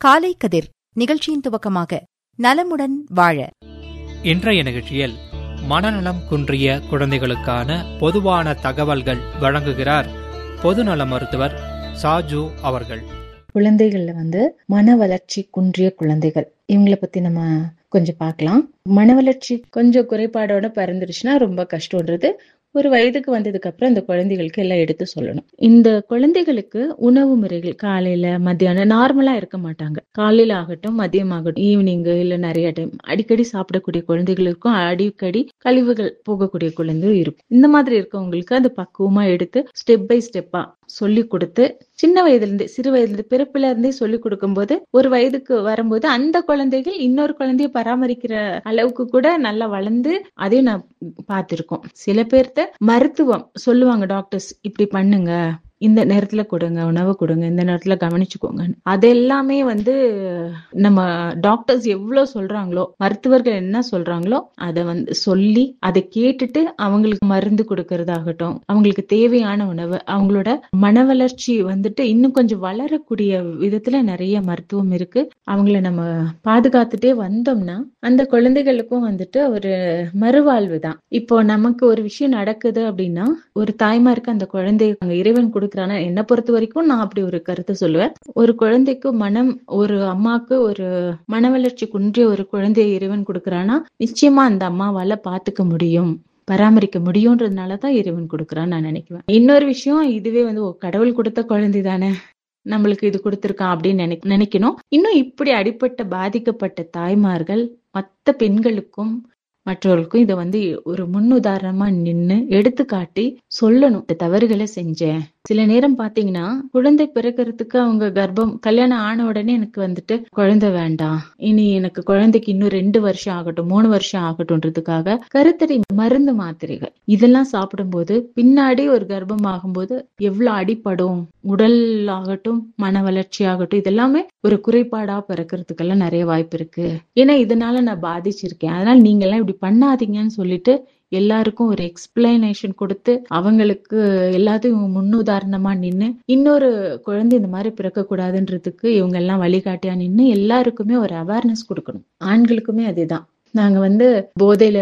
காலை கதிர் நிகழ்ச்சியின் துவக்கமாக நலமுடன் வாழ இன்றைய நிகழ்ச்சியில் மனநலம் குன்றிய குழந்தைகளுக்கான பொதுவான தகவல்கள் வழங்குகிறார் பொதுநல மருத்துவர் சாஜு அவர்கள் குழந்தைகள்ல வந்து மன வளர்ச்சி குன்றிய குழந்தைகள் இவங்கள பத்தி நம்ம கொஞ்சம் பார்க்கலாம் மன வளர்ச்சி கொஞ்சம் குறைபாடோட பிறந்துருச்சுன்னா ரொம்ப கஷ்டம்ன்றது ஒரு வயதுக்கு வந்ததுக்கு அப்புறம் இந்த குழந்தைகளுக்கு எல்லாம் எடுத்து சொல்லணும் இந்த குழந்தைகளுக்கு உணவு முறைகள் காலையில மத்தியானம் நார்மலா இருக்க மாட்டாங்க காலையில ஆகட்டும் மதியம் ஆகட்டும் ஈவினிங் இல்ல நிறைய டைம் அடிக்கடி சாப்பிடக்கூடிய குழந்தைகளுக்கும் அடிக்கடி கழிவுகள் போகக்கூடிய குழந்தையும் இருக்கும் இந்த மாதிரி இருக்கவங்களுக்கு அது பக்குவமா எடுத்து ஸ்டெப் பை ஸ்டெப்பா சொல்லி கொடுத்து சின்ன வயதுல இருந்தே சிறு வயதுல இருந்து பிறப்புல இருந்தே சொல்லி கொடுக்கும் போது ஒரு வயதுக்கு வரும்போது அந்த குழந்தைகள் இன்னொரு குழந்தைய பராமரிக்கிற அளவுக்கு கூட நல்லா வளர்ந்து அதையும் நான் பார்த்திருக்கோம் சில பேர்த்த மருத்துவம் சொல்லுவாங்க டாக்டர்ஸ் இப்படி பண்ணுங்க இந்த நேரத்துல கொடுங்க உணவு கொடுங்க இந்த நேரத்துல கவனிச்சுக்கோங்க அது எல்லாமே வந்து நம்ம டாக்டர்ஸ் எவ்வளவு சொல்றாங்களோ மருத்துவர்கள் என்ன சொல்றாங்களோ அதை வந்து சொல்லி அதை கேட்டுட்டு அவங்களுக்கு மருந்து கொடுக்கறதாகட்டும் அவங்களுக்கு தேவையான உணவு அவங்களோட மன வளர்ச்சி வந்துட்டு இன்னும் கொஞ்சம் வளரக்கூடிய விதத்துல நிறைய மருத்துவம் இருக்கு அவங்கள நம்ம பாதுகாத்துட்டே வந்தோம்னா அந்த குழந்தைகளுக்கும் வந்துட்டு ஒரு மறுவாழ்வு தான் இப்போ நமக்கு ஒரு விஷயம் நடக்குது அப்படின்னா ஒரு தாய்மாருக்கு அந்த குழந்தை அங்க இறைவன் கொடுக்குறானா என்னை பொறுத்த வரைக்கும் நான் அப்படி ஒரு கருத்தை சொல்லுவேன் ஒரு குழந்தைக்கு மனம் ஒரு அம்மாக்கு ஒரு மன வளர்ச்சி குன்றிய ஒரு குழந்தையை இறைவன் கொடுக்குறானா நிச்சயமா அந்த அம்மாவால பாத்துக்க முடியும் பராமரிக்க முடியும்ன்றதுனாலதான் இறைவன் கொடுக்குறான்னு நான் நினைக்குவேன் இன்னொரு விஷயம் இதுவே வந்து கடவுள் கொடுத்த குழந்தை தானே நம்மளுக்கு இது கொடுத்துருக்கான் அப்படின்னு நினை நினைக்கணும் இன்னும் இப்படி அடிப்பட்ட பாதிக்கப்பட்ட தாய்மார்கள் மத்த பெண்களுக்கும் மற்றவர்களுக்கும் இதை வந்து ஒரு முன்னுதாரணமா நின்னு எடுத்துக்காட்டி சொல்லணும் இந்த தவறுகளை செஞ்சேன் சில நேரம் பாத்தீங்கன்னா குழந்தை பிறக்கிறதுக்கு அவங்க கர்ப்பம் கல்யாணம் ஆன உடனே எனக்கு வந்துட்டு குழந்தை வேண்டாம் இனி எனக்கு குழந்தைக்கு இன்னும் ரெண்டு வருஷம் ஆகட்டும் மூணு வருஷம் ஆகட்டும்ன்றதுக்காக கருத்தடை மருந்து மாத்திரைகள் இதெல்லாம் சாப்பிடும்போது பின்னாடி ஒரு கர்ப்பம் ஆகும்போது எவ்வளவு அடிப்படும் உடல் ஆகட்டும் மன வளர்ச்சி ஆகட்டும் இதெல்லாமே ஒரு குறைபாடா பிறக்கிறதுக்கெல்லாம் நிறைய வாய்ப்பு இருக்கு ஏன்னா இதனால நான் பாதிச்சிருக்கேன் அதனால நீங்க எல்லாம் இப்படி பண்ணாதீங்கன்னு சொல்லிட்டு எல்லாருக்கும் ஒரு எக்ஸ்பிளனேஷன் கொடுத்து அவங்களுக்கு எல்லாத்தையும் முன்னுதாரணமா நின்னு இன்னொரு குழந்தை இந்த மாதிரி பிறக்க கூடாதுன்றதுக்கு இவங்க எல்லாம் வழிகாட்டியா நின்னு எல்லாருக்குமே ஒரு அவேர்னஸ் கொடுக்கணும் ஆண்களுக்குமே அதேதான் நாங்க வந்து போதையில